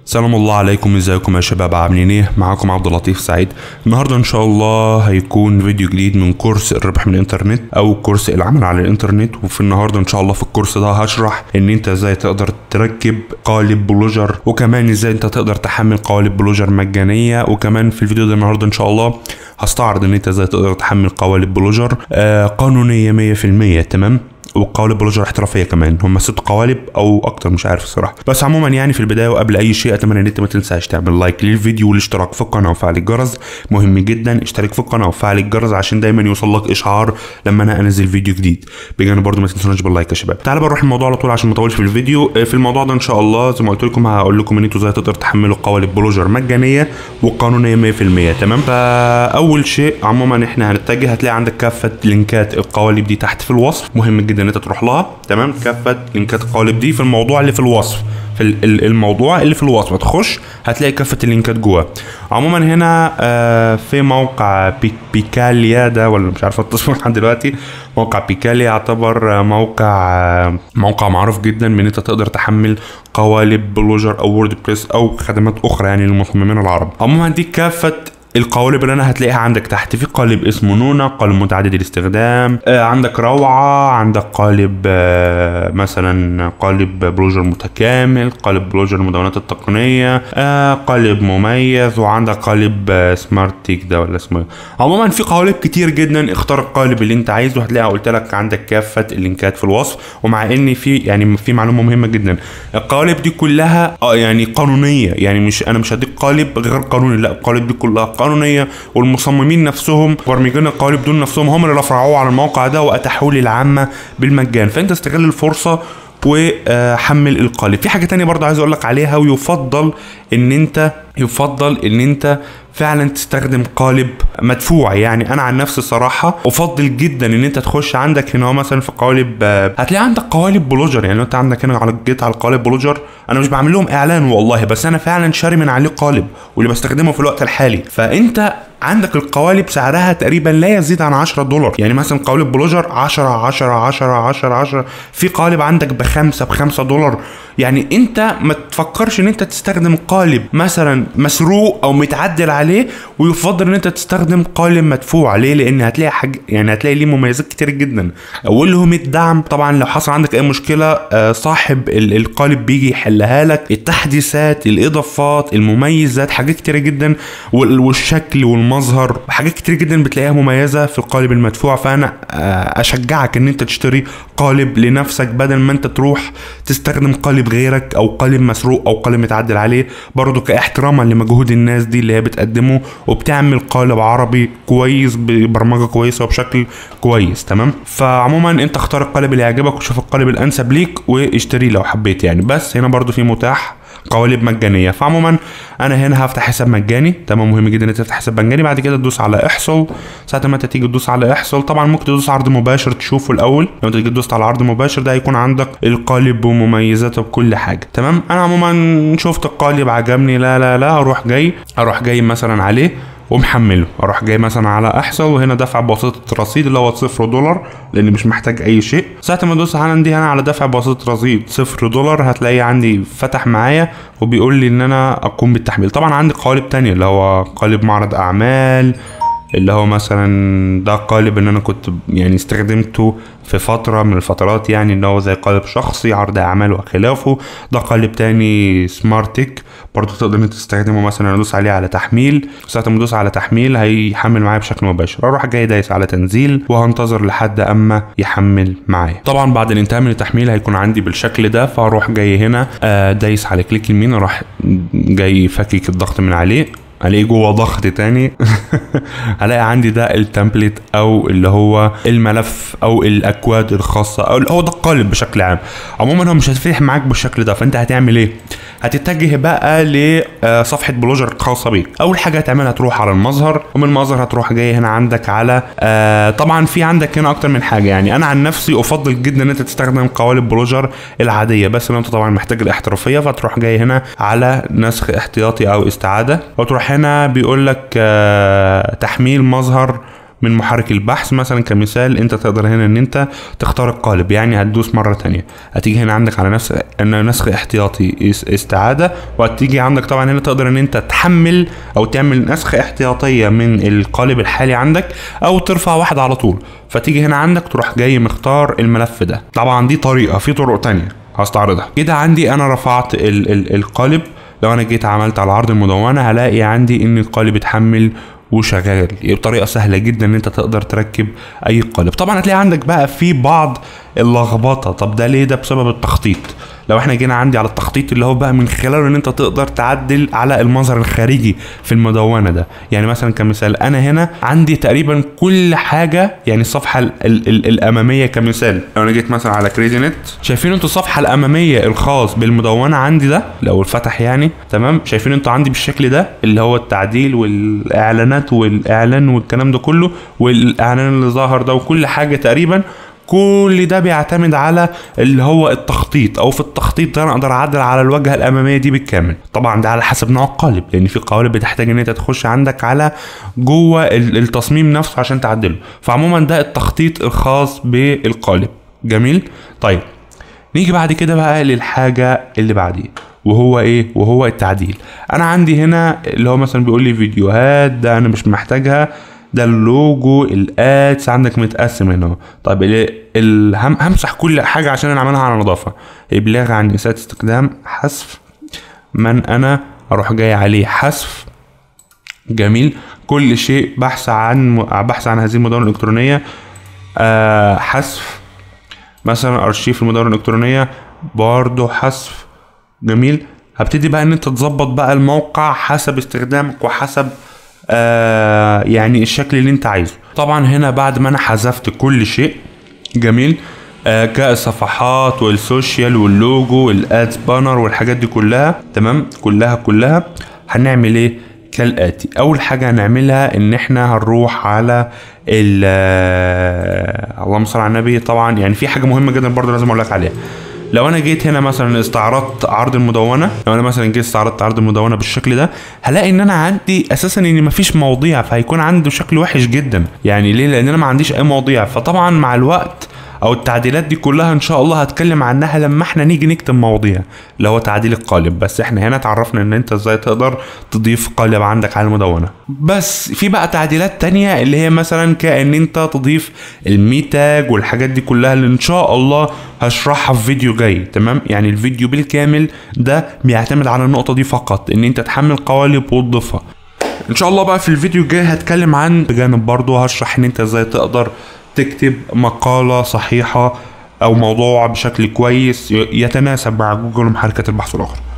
سلام الله عليكم ازيكم يا شباب عاملين ايه معاكم عبد اللطيف سعيد النهارده ان شاء الله هيكون فيديو جديد من كورس الربح من الانترنت او كورس العمل على الانترنت وفي النهارده ان شاء الله في الكورس ده هشرح ان انت ازاي تقدر تركب قالب بلوجر وكمان ازاي انت تقدر تحمل قوالب بلوجر مجانيه وكمان في الفيديو ده النهارده ان شاء الله هستعرض ان انت ازاي تقدر تحمل قوالب بلوجر آه قانونيه 100% تمام وقوالب بلوجر احترافيه كمان هم ست قوالب او اكتر مش عارف الصراحه بس عموما يعني في البدايه وقبل اي شيء اتمنى ان انت ما تنساش تعمل لايك للفيديو والاشتراك في القناه وفعل الجرس مهم جدا اشترك في القناه وفعل الجرس عشان دايما يوصل لك اشعار لما انا انزل فيديو جديد بجانب برضو ما تنسوناش باللايك يا شباب تعالى بقى نروح الموضوع على طول عشان ما اطولش في الفيديو اه، في الموضوع ده ان شاء الله زي ما قلت لكم هقول لكم ان انتوا ازاي تقدر تحملوا قوالب بلوجر مجانيه وقانونيه 100% تمام فاول شيء عموما احنا هنتجه هتلاقي عندك كافه لينكات القوالب دي تحت في الوصف مهم جدا ان انت تروح لها تمام كافه لينكات القوالب دي في الموضوع اللي في الوصف في ال- ال- الموضوع اللي في الوصف تخش هتلاقي كافه اللينكات جواه عموما هنا آه، في موقع بي- بيكاليا ده ولا مش عارف اسمه لحد دلوقتي موقع بيكاليا يعتبر آه، موقع آه، موقع معروف جدا من انت تقدر تحمل قوالب بلوجر او وورد بريس او خدمات اخرى يعني للمصممين العرب عموما دي كافه القوالب اللي انا هتلاقيها عندك تحت في قالب اسمه نونا قالب متعدد الاستخدام آه عندك روعة عندك قالب آه مثلا قالب بلوجر متكامل قالب بلوجر المدونات التقنية آه قالب مميز وعندك قالب آه سمارت تيك ده ولا اسمه إيه. عموما في قوالب كتير جدا اختار القالب اللي انت عايزه هتلاقي قلت لك عندك كافة اللينكات في الوصف ومع ان في يعني في معلومة مهمة جدا القوالب دي كلها اه يعني قانونية يعني مش انا مش هديك قالب غير قانوني لا القوالب دي كلها قانونية والمصممين نفسهم برمجين القوالب دول نفسهم هم اللي رفعوه على الموقع ده واتاحوه للعامة بالمجان فانت استغل الفرصة وحمل القالب في حاجه تانية برضه عايز اقول لك عليها ويفضل ان انت يفضل ان انت فعلا تستخدم قالب مدفوع يعني انا عن نفسي صراحه افضل جدا ان انت تخش عندك هنا هو مثلا في قوالب آه، هتلاقي عندك قوالب بلوجر يعني لو انت عندك هنا على جيت على القوالب بلوجر انا مش بعمل لهم اعلان والله بس انا فعلا شاري من عليه قالب واللي بستخدمه في الوقت الحالي فانت عندك القوالب سعرها تقريبا لا يزيد عن 10 دولار يعني مثلا قوالب بلوجر 10 10 10 10 10 في قالب عندك بخمسة بخمسة دولار يعني انت ما تفكرش ان انت تستخدم قالب مثلا مسروق او متعدل عليه ويفضل ان انت تستخدم قالب مدفوع ليه لان هتلاقي حاجه يعني هتلاقي ليه مميزات كتير جدا اولهم الدعم طبعا لو حصل عندك اي مشكله آه، صاحب ال- القالب بيجي يحلها لك التحديثات الاضافات المميزات حاجات كتير جدا وال- والشكل والمظهر حاجات كتير جدا بتلاقيها مميزه في القالب المدفوع فانا آه، اشجعك ان انت تشتري قالب لنفسك بدل ما انت تروح تستخدم قالب غيرك او قالب مسروق او قالب متعدل عليه برضو كاحتراما لمجهود الناس دي اللي هي بتقدمه وبتعمل قالب عربي كويس ببرمجه كويسه وبشكل كويس تمام فعموما انت اختار القالب اللي يعجبك وشوف القالب الانسب ليك واشتريه لو حبيت يعني بس هنا برضو في متاح قوالب مجانيه فعموما انا هنا هفتح حساب مجاني تمام مهم جدا ان انت تفتح حساب مجاني بعد كده تدوس على احصل ساعه ما انت تيجي تدوس على احصل طبعا ممكن تدوس عرض مباشر تشوفه الاول لو انت تيجي تدوس على عرض مباشر ده هيكون عندك القالب ومميزاته بكل حاجه تمام انا عموما شفت القالب عجبني لا لا لا اروح جاي اروح جاي مثلا عليه ومحمله اروح جاي مثلا على احصل وهنا دفع بواسطه رصيد اللي هو صفر دولار لان مش محتاج اي شيء ساعه ما ادوس عندي هنا على دفع بواسطه رصيد صفر دولار هتلاقي عندي فتح معايا وبيقول لي ان انا اقوم بالتحميل طبعا عندي قوالب تانية اللي هو قالب معرض اعمال اللي هو مثلا ده قالب ان انا كنت يعني استخدمته في فترة من الفترات يعني ان هو زي قالب شخصي عرض اعمال وخلافه ده قالب تاني سمارتك برضه تقدر ان انت تستخدمه مثلا ادوس عليه على تحميل ساعة ما ادوس على تحميل هيحمل معايا بشكل مباشر اروح جاي دايس على تنزيل وهنتظر لحد اما يحمل معايا طبعا بعد الانتهاء من التحميل هيكون عندي بالشكل ده فاروح جاي هنا آه، دايس على كليك يمين اروح جاي فكك الضغط من عليه الاقي جوه ضغط تاني هلاقي عندي ده التمبلت او اللي هو الملف او الاكواد الخاصه او هو ده القالب بشكل عام عموما هو مش هتفتح معاك بالشكل ده فانت هتعمل ايه هتتجه بقى لصفحه بلوجر الخاصه بيك اول حاجه هتعملها تروح على المظهر ومن المظهر هتروح جاي هنا عندك على آه طبعا في عندك هنا اكتر من حاجه يعني انا عن نفسي افضل جدا ان انت تستخدم قوالب بلوجر العاديه بس لو انت طبعا محتاج الاحترافيه فتروح جاي هنا على نسخ احتياطي او استعاده وتروح هنا بيقول لك آه تحميل مظهر من محرك البحث مثلا كمثال انت تقدر هنا ان انت تختار القالب يعني هتدوس مره تانية هتيجي هنا عندك على نفس ان نسخ احتياطي اس- استعاده وهتيجي عندك طبعا هنا تقدر ان انت تحمل او تعمل نسخ احتياطيه من القالب الحالي عندك او ترفع واحد على طول فتيجي هنا عندك تروح جاي مختار الملف ده طبعا دي طريقه في طرق تانية هستعرضها كده عندي انا رفعت ال ال القالب لو انا جيت عملت على عرض المدونه هلاقي عندي ان القالب اتحمل وشغال بطريقه سهله جدا ان انت تقدر تركب اي قالب طبعا هتلاقي عندك بقى في بعض اللخبطه طب ده ليه ده بسبب التخطيط لو احنا جينا عندي على التخطيط اللي هو بقى من خلاله ان انت تقدر تعدل على المظهر الخارجي في المدونه ده يعني مثلا كمثال انا هنا عندي تقريبا كل حاجه يعني الصفحه ال ال ال الاماميه كمثال لو انا جيت مثلا على كريزي نت شايفين انتوا الصفحه الاماميه الخاص بالمدونه عندي ده لو اتفتح يعني تمام شايفين انتوا عندي بالشكل ده اللي هو التعديل والاعلانات والاعلان والكلام ده كله والاعلان اللي ظهر ده وكل حاجه تقريبا كل ده بيعتمد على اللي هو التخطيط او في التخطيط ده انا اقدر اعدل على الواجهه الاماميه دي بالكامل طبعا ده على حسب نوع القالب لان في قوالب بتحتاج ان انت تخش عندك على جوه ال- التصميم نفسه عشان تعدله فعموما ده التخطيط الخاص بالقالب جميل طيب نيجي بعد كده بقى للحاجه اللي بعديه وهو ايه وهو التعديل انا عندي هنا اللي هو مثلا بيقول لي فيديوهات ده انا مش محتاجها ده اللوجو الادس عندك متقسم هنا اهو. طيب ال- ال- هم- همسح كل حاجه عشان انا عاملها على نظافه ابلاغ عن اساءه استخدام حذف من انا اروح جاي عليه حذف جميل كل شيء بحث عن بحث عن هذه المدونة الإلكترونية آه حذف مثلا أرشيف المدونة الإلكترونية برضو حذف جميل هبتدي بقى ان انت تظبط بقى الموقع حسب استخدامك وحسب آه يعني الشكل اللي انت عايزه طبعا هنا بعد ما انا حذفت كل شيء جميل آه كالصفحات والسوشيال واللوجو والادز بانر والحاجات دي كلها تمام كلها كلها هنعمل ايه كالاتي اول حاجه هنعملها ان احنا هنروح على ال آه، اللهم صل على النبي طبعا يعني في حاجه مهمه جدا برضو لازم اقول لك عليها لو انا جيت هنا مثلا استعرضت عرض المدونه لو انا مثلا جيت استعرضت عرض المدونه بالشكل ده هلاقي ان انا عندي اساسا ان مفيش مواضيع فهيكون عنده شكل وحش جدا يعني ليه لان انا ما عنديش اي مواضيع فطبعا مع الوقت او التعديلات دي كلها ان شاء الله هتكلم عنها لما احنا نيجي نكتب مواضيع اللي هو تعديل القالب بس احنا هنا اتعرفنا ان انت ازاي تقدر تضيف قالب عندك على المدونه بس في بقى تعديلات تانية اللي هي مثلا كان انت تضيف الميتاج والحاجات دي كلها اللي ان شاء الله هشرحها في فيديو جاي تمام يعني الفيديو بالكامل ده بيعتمد على النقطه دي فقط ان انت تحمل قوالب وتضيفها ان شاء الله بقى في الفيديو الجاي هتكلم عن بجانب برضه هشرح ان انت ازاي تقدر تكتب مقالة صحيحة او موضوع بشكل كويس يتناسب مع جوجل ومحركات البحث الاخرى